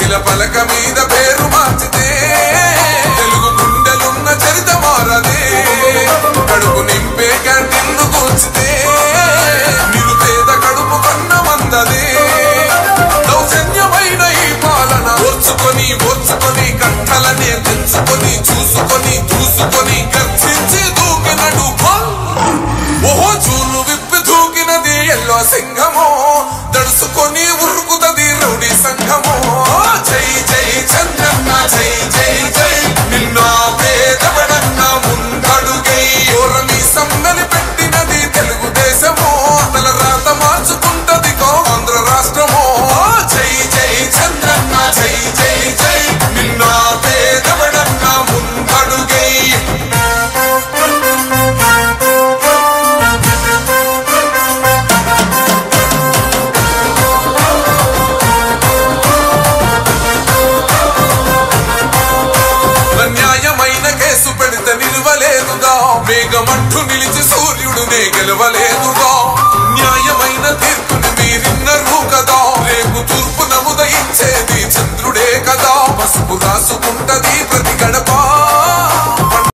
శిల పలక మీద పేరు మార్చితే తెలుగు గుండెలున్న చరిత మారదే కడుపు నింపే క్యాంటీన్లు కూర్చితే నిరుపేద కడుపు కన్న మందదే దౌర్జన్యమైన ఈ పాలన ఓర్చుకొని ఓర్చుకొని కట్టలనే తెంచుకొని చూసుకొని చూసుకొని గర్జించి దూకినడు ఓహో చూలు విప్పి దూకినది ఎల్లో సింహమో దడుసుకొని ఉరుకుతది రౌడీ సంఘమో జై జై చంద్రన్న జై జై జై నిన్న పేదవడన్న ముందడుగై ఓరమి సమ్మలి పెట్టినది తెలుగుదేశమో తల రాత మార్చుకుంటది కో ఆంధ్ర రాష్ట్రమో జై జై చంద్రన్న జై జై జై నిన్న పేదవడన్న ముందడుగై న్యాయమైన కేసు పెడితే నిలవలేదుగా వేగమంటూ నిలిచి సూర్యుడునే గెలవలేదుగా న్యాయమైన తీర్పుని మీరిన్నరు కదా రేపు తూర్పు నముదయించేది చంద్రుడే కదా పసుపు రాసుకుంటది ప్రతి